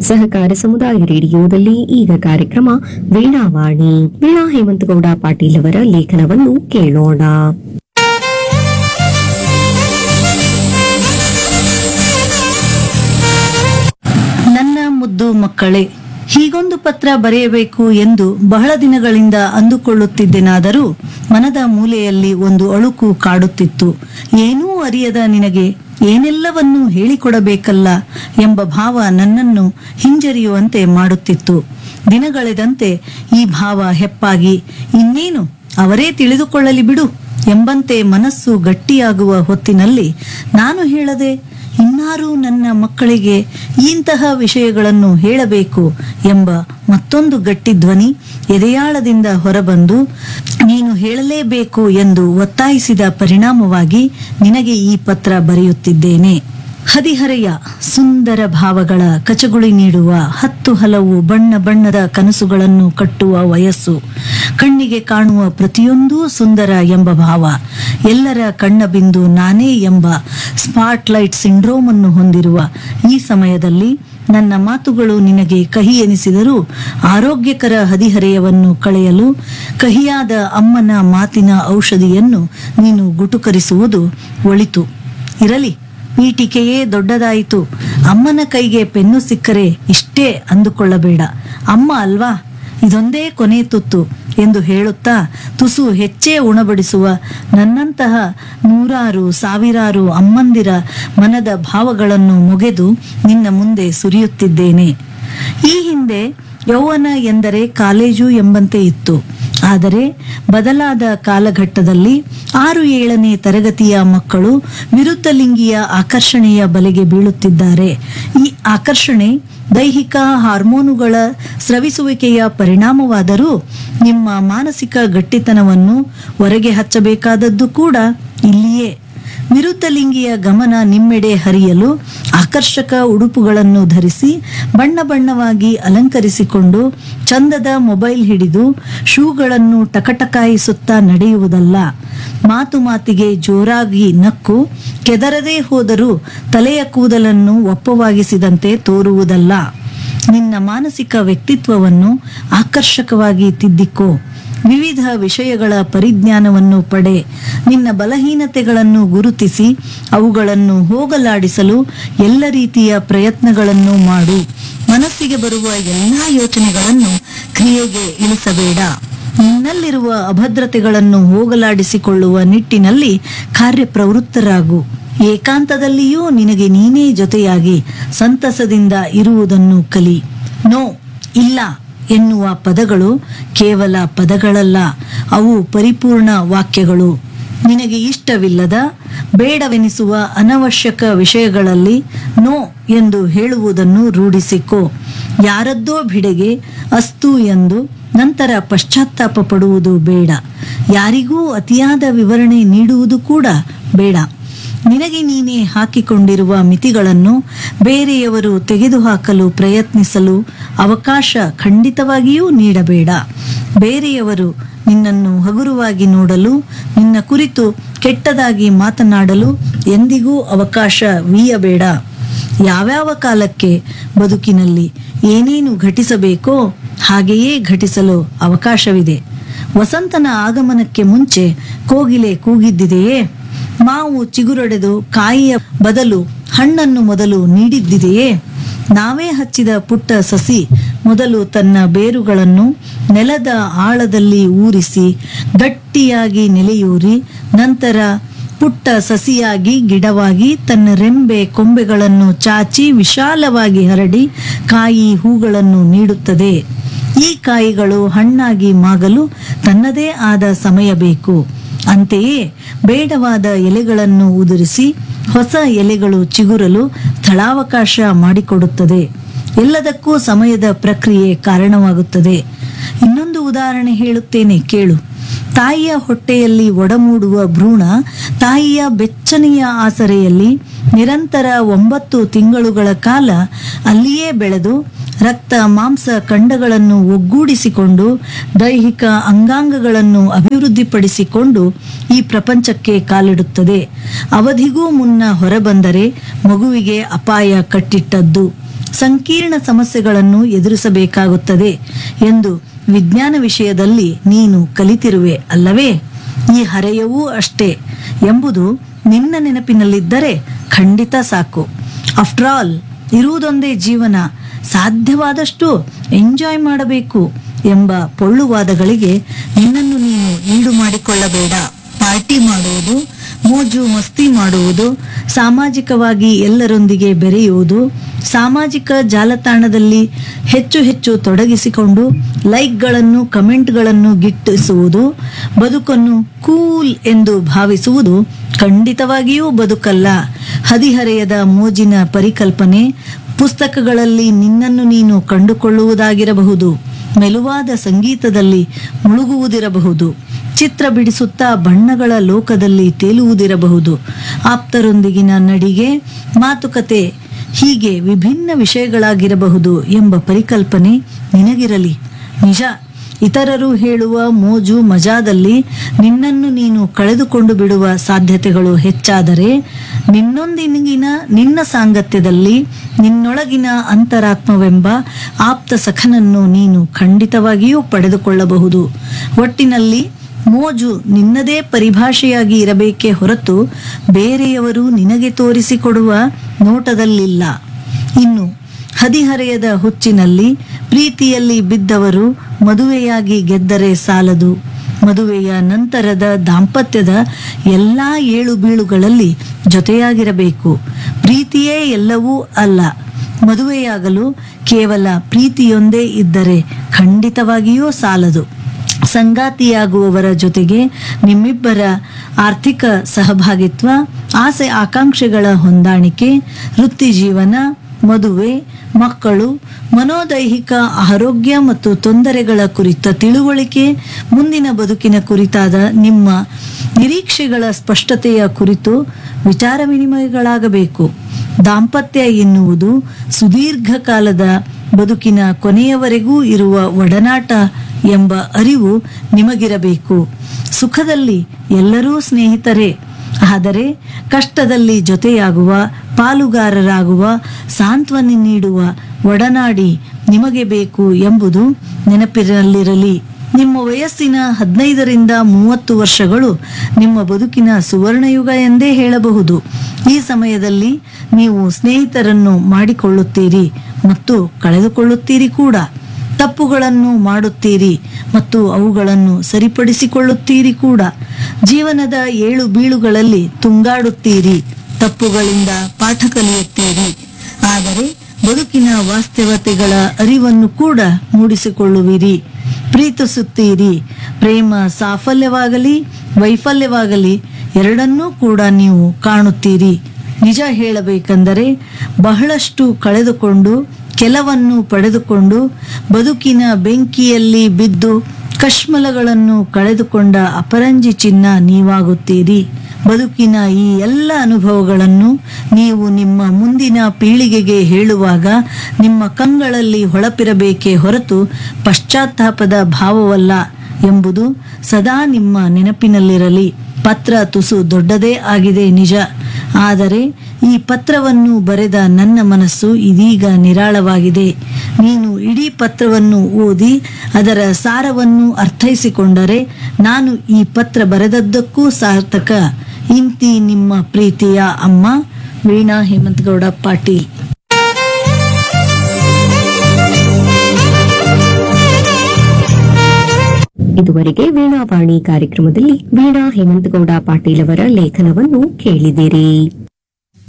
ಸಹಕಾರ ಸಮುದಾಯ ರೇಡಿಯೋದಲ್ಲಿ ಈಗ ಕಾರ್ಯಕ್ರಮ ವೀಣಾವಾಣಿ ವೀಣಾ ಹೇಮಂತಗೌಡ ಪಾಟೀಲ್ ಅವರ ಲೇಖನವನ್ನು ಕೇಳೋಣ ನನ್ನ ಮುದ್ದು ಮಕ್ಕಳೇ ಹೀಗೊಂದು ಪತ್ರ ಬರೆಯಬೇಕು ಎಂದು ಬಹಳ ದಿನಗಳಿಂದ ಅಂದುಕೊಳ್ಳುತ್ತಿದ್ದೆನಾದರೂ ಮನದ ಮೂಲೆಯಲ್ಲಿ ಒಂದು ಅಳುಕು ಕಾಡುತ್ತಿತ್ತು ಏನೂ ಅರಿಯದ ನಿನಗೆ ಏನೆಲ್ಲವನ್ನೂ ಹೇಳಿಕೊಡಬೇಕಲ್ಲ ಎಂಬ ಭಾವ ನನ್ನನ್ನು ಹಿಂಜರಿಯುವಂತೆ ಮಾಡುತ್ತಿತ್ತು ದಿನಗಳೆದಂತೆ ಈ ಭಾವ ಹೆಪ್ಪಾಗಿ ಇನ್ನೇನು ಅವರೇ ತಿಳಿದುಕೊಳ್ಳಲಿ ಬಿಡು ಎಂಬಂತೆ ಮನಸ್ಸು ಗಟ್ಟಿಯಾಗುವ ಹೊತ್ತಿನಲ್ಲಿ ನಾನು ಹೇಳದೆ ಇನ್ನಾರೂ ನನ್ನ ಮಕ್ಕಳಿಗೆ ಇಂತಹ ವಿಷಯಗಳನ್ನು ಹೇಳಬೇಕು ಎಂಬ ಮತ್ತೊಂದು ಗಟ್ಟಿ ಧ್ವನಿ ಎದೆಯಾಳದಿಂದ ಹೊರಬಂದು ನೀನು ಹೇಳಲೇಬೇಕು ಎಂದು ಒತ್ತಾಯಿಸಿದ ಪರಿಣಾಮವಾಗಿ ನಿನಗೆ ಈ ಪತ್ರ ಬರೆಯುತ್ತಿದ್ದೇನೆ ಹದಿಹರೆಯ ಸುಂದರ ಭಾವಗಳ ಕಚಗುಳಿ ನೀಡುವ ಹತ್ತು ಹಲವು ಬಣ್ಣ ಬಣ್ಣದ ಕನಸುಗಳನ್ನು ಕಟ್ಟುವ ವಯಸ್ಸು ಕಣ್ಣಿಗೆ ಕಾಣುವ ಪ್ರತಿಯೊಂದೂ ಸುಂದರ ಎಂಬ ಭಾವ ಎಲ್ಲರ ಕಣ್ಣ ಬಿಂದು ನಾನೇ ಎಂಬ ಸ್ಪಾಟ್ಲೈಟ್ ಸಿಂಡ್ರೋಮ್ ಅನ್ನು ಹೊಂದಿರುವ ಈ ಸಮಯದಲ್ಲಿ ನನ್ನ ಮಾತುಗಳು ನಿನಗೆ ಕಹಿ ಎನಿಸಿದರೂ ಆರೋಗ್ಯಕರ ಹದಿಹರೆಯವನ್ನು ಕಳೆಯಲು ಕಹಿಯಾದ ಅಮ್ಮನ ಮಾತಿನ ಔಷಧಿಯನ್ನು ನೀನು ಗುಟುಕರಿಸುವುದು ಒಳಿತು ಇರಲಿ ಪೀಠಿಕೆಯೇ ದೊಡ್ಡದಾಯಿತು ಅಮ್ಮನ ಕೈಗೆ ಪೆನ್ನು ಸಿಕ್ಕರೆ ಇಷ್ಟೇ ಅಂದುಕೊಳ್ಳಬೇಡ ಅಮ್ಮ ಅಲ್ವಾ ಇದೊಂದೇ ಕೊನೆ ತುತ್ತು ಎಂದು ಹೇಳುತ್ತಾ ತುಸು ಹೆಚ್ಚೇ ಉಣಬಡಿಸುವ ನನ್ನಂತಹ ನೂರಾರು ಸಾವಿರಾರು ಅಮ್ಮಂದಿರ ಮನದ ಭಾವಗಳನ್ನು ಮುಗೆದು ನಿನ್ನ ಮುಂದೆ ಸುರಿಯುತ್ತಿದ್ದೇನೆ ಈ ಹಿಂದೆ ಯೌವನ ಎಂದರೆ ಕಾಲೇಜು ಎಂಬಂತೆ ಇತ್ತು ಆದರೆ ಬದಲಾದ ಕಾಲಘಟ್ಟದಲ್ಲಿ ಆರು ಏಳನೇ ತರಗತಿಯ ಮಕ್ಕಳು ವಿರುದ್ಧ ಲಿಂಗಿಯ ಆಕರ್ಷಣೆಯ ಬಲೆಗೆ ಬೀಳುತ್ತಿದ್ದಾರೆ ಈ ಆಕರ್ಷಣೆ ದೈಹಿಕ ಹಾರ್ಮೋನುಗಳ ಸ್ರವಿಸುವಿಕೆಯ ಪರಿಣಾಮವಾದರೂ ನಿಮ್ಮ ಮಾನಸಿಕ ಗಟ್ಟಿತನವನ್ನು ಹೊರಗೆ ಹಚ್ಚಬೇಕಾದದ್ದು ಕೂಡ ಇಲ್ಲಿಯೇ ವಿರುದ್ಧ ಲಿಂಗಿಯ ಗಮನ ನಿಮ್ಮೆಡೆ ಹರಿಯಲು ಆಕರ್ಷಕ ಉಡುಪುಗಳನ್ನು ಧರಿಸಿ ಬಣ್ಣ ಬಣ್ಣವಾಗಿ ಅಲಂಕರಿಸಿಕೊಂಡು ಚಂದದ ಮೊಬೈಲ್ ಹಿಡಿದು ಶೂಗಳನ್ನು ಟಕಟಕಾಯಿಸುತ್ತಾ ನಡೆಯುವುದಲ್ಲ ಮಾತು ಮಾತಿಗೆ ಜೋರಾಗಿ ನಕ್ಕು ಕೆದರದೇ ಹೋದರೂ ತಲೆಯ ಕೂದಲನ್ನು ಒಪ್ಪವಾಗಿಸಿದಂತೆ ತೋರುವುದಲ್ಲ ನಿನ್ನ ಮಾನಸಿಕ ವ್ಯಕ್ತಿತ್ವವನ್ನು ಆಕರ್ಷಕವಾಗಿ ತಿದ್ದಿಕೋ ವಿವಿಧ ವಿಷಯಗಳ ಪರಿಜ್ಞಾನವನ್ನು ಪಡೆ ನಿನ್ನ ಬಲಹೀನತೆಗಳನ್ನು ಗುರುತಿಸಿ ಅವುಗಳನ್ನು ಹೋಗಲಾಡಿಸಲು ಎಲ್ಲ ರೀತಿಯ ಪ್ರಯತ್ನಗಳನ್ನು ಮಾಡು ಮನಸ್ಸಿಗೆ ಬರುವ ಎಲ್ಲ ಯೋಚನೆಗಳನ್ನು ಕ್ರಿಯೆಗೆ ಇಳಿಸಬೇಡ ನಿನ್ನಲ್ಲಿರುವ ಅಭದ್ರತೆಗಳನ್ನು ಹೋಗಲಾಡಿಸಿಕೊಳ್ಳುವ ನಿಟ್ಟಿನಲ್ಲಿ ಕಾರ್ಯಪ್ರವೃತ್ತರಾಗು ಏಕಾಂತದಲ್ಲಿಯೂ ನಿನಗೆ ನೀನೇ ಜೊತೆಯಾಗಿ ಸಂತಸದಿಂದ ಇರುವುದನ್ನು ಕಲಿ ನೋ ಇಲ್ಲ ಎನ್ನುವ ಪದಗಳು ಕೇವಲ ಪದಗಳಲ್ಲ ಅವು ಪರಿಪೂರ್ಣ ವಾಕ್ಯಗಳು ನಿನಗೆ ಇಷ್ಟವಿಲ್ಲದ ಬೇಡವೆನಿಸುವ ಅನವಶ್ಯಕ ವಿಷಯಗಳಲ್ಲಿ ನೋ ಎಂದು ಹೇಳುವುದನ್ನು ರೂಢಿಸಿಕೋ ಯಾರದ್ದೋ ಭಿಡೆಗೆ ಅಸ್ತು ಎಂದು ನಂತರ ಪಶ್ಚಾತ್ತಾಪ ಪಡುವುದು ಬೇಡ ಯಾರಿಗೂ ಅತಿಯಾದ ವಿವರಣೆ ನೀಡುವುದು ಕೂಡ ಬೇಡ ನಿನಗೆ ನೀನೇ ಹಾಕಿಕೊಂಡಿರುವ ಮಿತಿಗಳನ್ನು ಬೇರೆಯವರು ತೆಗೆದುಹಾಕಲು ಪ್ರಯತ್ನಿಸಲು ಅವಕಾಶ ಖಂಡಿತವಾಗಿಯೂ ನೀಡಬೇಡ ಬೇರೆಯವರು ನಿನ್ನನ್ನು ಹಗುರವಾಗಿ ನೋಡಲು ನಿನ್ನ ಕುರಿತು ಕೆಟ್ಟದಾಗಿ ಮಾತನಾಡಲು ಎಂದಿಗೂ ಅವಕಾಶವೀಯಬೇಡ ಯಾವ್ಯಾವ ಕಾಲಕ್ಕೆ ಬದುಕಿನಲ್ಲಿ ಏನೇನು ಘಟಿಸಬೇಕೋ ಹಾಗೆಯೇ ಘಟಿಸಲು ಅವಕಾಶವಿದೆ ವಸಂತನ ಆಗಮನಕ್ಕೆ ಮುಂಚೆ ಕೋಗಿಲೆ ಕೂಗಿದ್ದಿದೆಯೇ ಮಾವು ಚಿಗುರೊಡೆದು ಕಾಯಿಯ ಬದಲು ಹಣ್ಣನ್ನು ಮೊದಲು ನೀಡಿದ್ದಿದೆಯೇ ನಾವೇ ಹಚ್ಚಿದ ಪುಟ್ಟ ಸಸಿ ಮೊದಲು ತನ್ನ ಬೇರುಗಳನ್ನು ನೆಲದ ಆಳದಲ್ಲಿ ಊರಿಸಿ ಗಟ್ಟಿಯಾಗಿ ನೆಲೆಯೂರಿ ನಂತರ ಪುಟ್ಟ ಸಸಿಯಾಗಿ ಗಿಡವಾಗಿ ತನ್ನ ರೆಂಬೆ ಕೊಂಬೆಗಳನ್ನು ಚಾಚಿ ವಿಶಾಲವಾಗಿ ಹರಡಿ ಕಾಯಿ ಹೂಗಳನ್ನು ನೀಡುತ್ತದೆ ಈ ಕಾಯಿಗಳು ಹಣ್ಣಾಗಿ ಮಾಗಲು ತನ್ನದೇ ಆದ ಸಮಯ ಬೇಕು ಅಂತೆಯೇ ಬೇಡವಾದ ಎಲೆಗಳನ್ನು ಉದುರಿಸಿ ಹೊಸ ಎಲೆಗಳು ಚಿಗುರಲು ಸ್ಥಳಾವಕಾಶ ಮಾಡಿಕೊಡುತ್ತದೆ ಎಲ್ಲದಕ್ಕೂ ಸಮಯದ ಪ್ರಕ್ರಿಯೆ ಕಾರಣವಾಗುತ್ತದೆ ಇನ್ನೊಂದು ಉದಾಹರಣೆ ಹೇಳುತ್ತೇನೆ ಕೇಳು ತಾಯಿಯ ಹೊಟ್ಟೆಯಲ್ಲಿ ಒಡಮೂಡುವ ಭ್ರೂಣ ತಾಯಿಯ ಬೆಚ್ಚನೆಯ ಆಸರೆಯಲ್ಲಿ ನಿರಂತರ ಒಂಬತ್ತು ತಿಂಗಳುಗಳ ಕಾಲ ಅಲ್ಲಿಯೇ ಬೆಳೆದು ರಕ್ತ ಮಾಂಸ ಖಂಡಗಳನ್ನು ಒಗ್ಗೂಡಿಸಿಕೊಂಡು ದೈಹಿಕ ಅಂಗಾಂಗಗಳನ್ನು ಅಭಿವೃದ್ಧಿಪಡಿಸಿಕೊಂಡು ಈ ಪ್ರಪಂಚಕ್ಕೆ ಕಾಲಿಡುತ್ತದೆ ಅವಧಿಗೂ ಮುನ್ನ ಹೊರಬಂದರೆ ಮಗುವಿಗೆ ಅಪಾಯ ಕಟ್ಟಿಟ್ಟದ್ದು ಸಂಕೀರ್ಣ ಸಮಸ್ಯೆಗಳನ್ನು ಎದುರಿಸಬೇಕಾಗುತ್ತದೆ ಎಂದು ವಿಜ್ಞಾನ ವಿಷಯದಲ್ಲಿ ನೀನು ಕಲಿತಿರುವೆ ಅಲ್ಲವೇ ಈ ಹರೆಯವೂ ಅಷ್ಟೇ ಎಂಬುದು ನಿನ್ನ ನೆನಪಿನಲ್ಲಿದ್ದರೆ ಖಂಡಿತ ಸಾಕು ಆಫ್ಟರ್ ಆಲ್ ಇರುವುದೊಂದೇ ಜೀವನ ಸಾಧ್ಯವಾದಷ್ಟು ಎಂಜಾಯ್ ಮಾಡಬೇಕು ಎಂಬ ಪೊಳ್ಳುವಾದಗಳಿಗೆ ನಿನ್ನನ್ನು ನೀನು ಈಡು ಮಾಡಿಕೊಳ್ಳಬೇಡ ಪಾರ್ಟಿ ಮಾಡುವುದು ಮೋಜು ಮಸ್ತಿ ಮಾಡುವುದು ಸಾಮಾಜಿಕವಾಗಿ ಎಲ್ಲರೊಂದಿಗೆ ಬೆರೆಯುವುದು ಸಾಮಾಜಿಕ ಜಾಲತಾಣದಲ್ಲಿ ಹೆಚ್ಚು ಹೆಚ್ಚು ತೊಡಗಿಸಿಕೊಂಡು ಲೈಕ್ಗಳನ್ನು ಕಮೆಂಟ್ಗಳನ್ನು ಗಿಟ್ಟಿಸುವುದು ಬದುಕನ್ನು ಕೂಲ್ ಎಂದು ಭಾವಿಸುವುದು ಖಂಡಿತವಾಗಿಯೂ ಬದುಕಲ್ಲ ಹದಿಹರೆಯದ ಮೋಜಿನ ಪರಿಕಲ್ಪನೆ ಪುಸ್ತಕಗಳಲ್ಲಿ ನಿನ್ನನ್ನು ನೀನು ಕಂಡುಕೊಳ್ಳುವುದಾಗಿರಬಹುದು ಮೆಲುವಾದ ಸಂಗೀತದಲ್ಲಿ ಮುಳುಗುವುದಿರಬಹುದು ಚಿತ್ರ ಬಿಡಿಸುತ್ತಾ ಬಣ್ಣಗಳ ಲೋಕದಲ್ಲಿ ತೇಲುವುದಿರಬಹುದು ಆಪ್ತರೊಂದಿಗಿನ ನಡಿಗೆ ಮಾತುಕತೆ ಹೀಗೆ ವಿಭಿನ್ನ ವಿಷಯಗಳಾಗಿರಬಹುದು ಎಂಬ ಪರಿಕಲ್ಪನೆ ನಿನಗಿರಲಿ ನಿಜ ಇತರರು ಹೇಳುವ ಮೋಜು ಮಜಾದಲ್ಲಿ ನಿನ್ನನ್ನು ನೀನು ಕಳೆದುಕೊಂಡು ಬಿಡುವ ಸಾಧ್ಯತೆಗಳು ಹೆಚ್ಚಾದರೆ ನಿನ್ನೊಂದಿಗಿನ ನಿನ್ನ ಸಾಂಗತ್ಯದಲ್ಲಿ ನಿನ್ನೊಳಗಿನ ಅಂತರಾತ್ಮವೆಂಬ ಆಪ್ತ ಸಖನನ್ನು ನೀನು ಖಂಡಿತವಾಗಿಯೂ ಪಡೆದುಕೊಳ್ಳಬಹುದು ಒಟ್ಟಿನಲ್ಲಿ ಮೋಜು ನಿನ್ನದೇ ಪರಿಭಾಷೆಯಾಗಿ ಇರಬೇಕೇ ಹೊರತು ಬೇರೆಯವರು ನಿನಗೆ ತೋರಿಸಿಕೊಡುವ ನೋಟದಲ್ಲಿಲ್ಲ ಇನ್ನು ಹದಿಹರೆಯದ ಹುಚ್ಚಿನಲ್ಲಿ ಪ್ರೀತಿಯಲ್ಲಿ ಬಿದ್ದವರು ಮದುವೆಯಾಗಿ ಗೆದ್ದರೆ ಸಾಲದು ಮದುವೆಯ ನಂತರದ ದಾಂಪತ್ಯದ ಎಲ್ಲಾ ಏಳು ಬೀಳುಗಳಲ್ಲಿ ಜೊತೆಯಾಗಿರಬೇಕು ಪ್ರೀತಿಯೇ ಎಲ್ಲವೂ ಅಲ್ಲ ಮದುವೆಯಾಗಲು ಕೇವಲ ಪ್ರೀತಿಯೊಂದೇ ಇದ್ದರೆ ಖಂಡಿತವಾಗಿಯೂ ಸಾಲದು ಸಂಗಾತಿಯಾಗುವವರ ಜೊತೆಗೆ ನಿಮ್ಮಿಬ್ಬರ ಆರ್ಥಿಕ ಸಹಭಾಗಿತ್ವ ಆಸೆ ಆಕಾಂಕ್ಷೆಗಳ ಹೊಂದಾಣಿಕೆ ವೃತ್ತಿ ಜೀವನ ಮದುವೆ ಮಕ್ಕಳು ಮನೋದೈಹಿಕ ಆರೋಗ್ಯ ಮತ್ತು ತೊಂದರೆಗಳ ಕುರಿತ ತಿಳುವಳಿಕೆ ಮುಂದಿನ ಬದುಕಿನ ಕುರಿತಾದ ನಿಮ್ಮ ನಿರೀಕ್ಷೆಗಳ ಸ್ಪಷ್ಟತೆಯ ಕುರಿತು ವಿಚಾರ ವಿನಿಮಯಗಳಾಗಬೇಕು ದಾಂಪತ್ಯ ಎನ್ನುವುದು ಸುದೀರ್ಘ ಕಾಲದ ಬದುಕಿನ ಕೊನೆಯವರೆಗೂ ಇರುವ ಒಡನಾಟ ಎಂಬ ಅರಿವು ನಿಮಗಿರಬೇಕು ಸುಖದಲ್ಲಿ ಎಲ್ಲರೂ ಸ್ನೇಹಿತರೇ ಆದರೆ ಕಷ್ಟದಲ್ಲಿ ಜೊತೆಯಾಗುವ ಪಾಲುಗಾರರಾಗುವ ಸಾಂತ್ವನ ನೀಡುವ ಒಡನಾಡಿ ನಿಮಗೆ ಬೇಕು ಎಂಬುದು ನೆನಪಿನಲ್ಲಿರಲಿ ನಿಮ್ಮ ವಯಸ್ಸಿನ ಹದಿನೈದರಿಂದ ಮೂವತ್ತು ವರ್ಷಗಳು ನಿಮ್ಮ ಬದುಕಿನ ಸುವರ್ಣಯುಗ ಎಂದೇ ಹೇಳಬಹುದು ಈ ಸಮಯದಲ್ಲಿ ನೀವು ಸ್ನೇಹಿತರನ್ನು ಮಾಡಿಕೊಳ್ಳುತ್ತೀರಿ ಮತ್ತು ಕಳೆದುಕೊಳ್ಳುತ್ತೀರಿ ಕೂಡ ತಪ್ಪುಗಳನ್ನು ಮಾಡುತ್ತೀರಿ ಮತ್ತು ಅವುಗಳನ್ನು ಸರಿಪಡಿಸಿಕೊಳ್ಳುತ್ತೀರಿ ಕೂಡ ಜೀವನದ ಏಳು ಬೀಳುಗಳಲ್ಲಿ ತುಂಗಾಡುತ್ತೀರಿ ತಪ್ಪುಗಳಿಂದ ಪಾಠ ಕಲಿಯುತ್ತೀರಿ ಆದರೆ ಬದುಕಿನ ವಾಸ್ತವತೆಗಳ ಅರಿವನ್ನು ಕೂಡ ಮೂಡಿಸಿಕೊಳ್ಳುವಿರಿ ಪ್ರೀತಿಸುತ್ತೀರಿ ಪ್ರೇಮ ಸಾಫಲ್ಯವಾಗಲಿ ವೈಫಲ್ಯವಾಗಲಿ ಎರಡನ್ನೂ ಕೂಡ ನೀವು ಕಾಣುತ್ತೀರಿ ನಿಜ ಹೇಳಬೇಕೆಂದರೆ ಬಹಳಷ್ಟು ಕಳೆದುಕೊಂಡು ಕೆಲವನ್ನು ಪಡೆದುಕೊಂಡು ಬದುಕಿನ ಬೆಂಕಿಯಲ್ಲಿ ಬಿದ್ದು ಕಶ್ಮಲಗಳನ್ನು ಕಳೆದುಕೊಂಡ ಅಪರಂಜಿ ಚಿನ್ನ ನೀವಾಗುತ್ತೀರಿ ಬದುಕಿನ ಈ ಎಲ್ಲ ಅನುಭವಗಳನ್ನು ನೀವು ನಿಮ್ಮ ಮುಂದಿನ ಪೀಳಿಗೆಗೆ ಹೇಳುವಾಗ ನಿಮ್ಮ ಕಂಗಳಲ್ಲಿ ಹೊಳಪಿರಬೇಕೇ ಹೊರತು ಪಶ್ಚಾತ್ತಾಪದ ಭಾವವಲ್ಲ ಎಂಬುದು ಸದಾ ನಿಮ್ಮ ನೆನಪಿನಲ್ಲಿರಲಿ ಪತ್ರ ತುಸು ದೊಡ್ಡದೇ ಆಗಿದೆ ನಿಜ ಆದರೆ ಈ ಪತ್ರವನ್ನು ಬರೆದ ನನ್ನ ಮನಸ್ಸು ಇದೀಗ ನಿರಾಳವಾಗಿದೆ ನೀನು ಇಡೀ ಪತ್ರವನ್ನು ಓದಿ ಅದರ ಸಾರವನ್ನು ಅರ್ಥೈಸಿಕೊಂಡರೆ ನಾನು ಈ ಪತ್ರ ಬರೆದದ್ದಕ್ಕೂ ಸಾರ್ಥಕ ಇಂತಿ ನಿಮ್ಮ ಪ್ರೀತಿಯ ಅಮ್ಮ ವೀಣಾ ಹೇಮಂತಗೌಡ ಪಾಟೀಲ್ ಇದುವರೆಗೆ ವೀಣಾವಾಣಿ ಕಾರ್ಯಕ್ರಮದಲ್ಲಿ ವೀಣಾ ಹೇಮಂತಗೌಡ ಪಾಟೀಲ್ ಅವರ ಲೇಖನವನ್ನು ಕೇಳಿದಿರಿ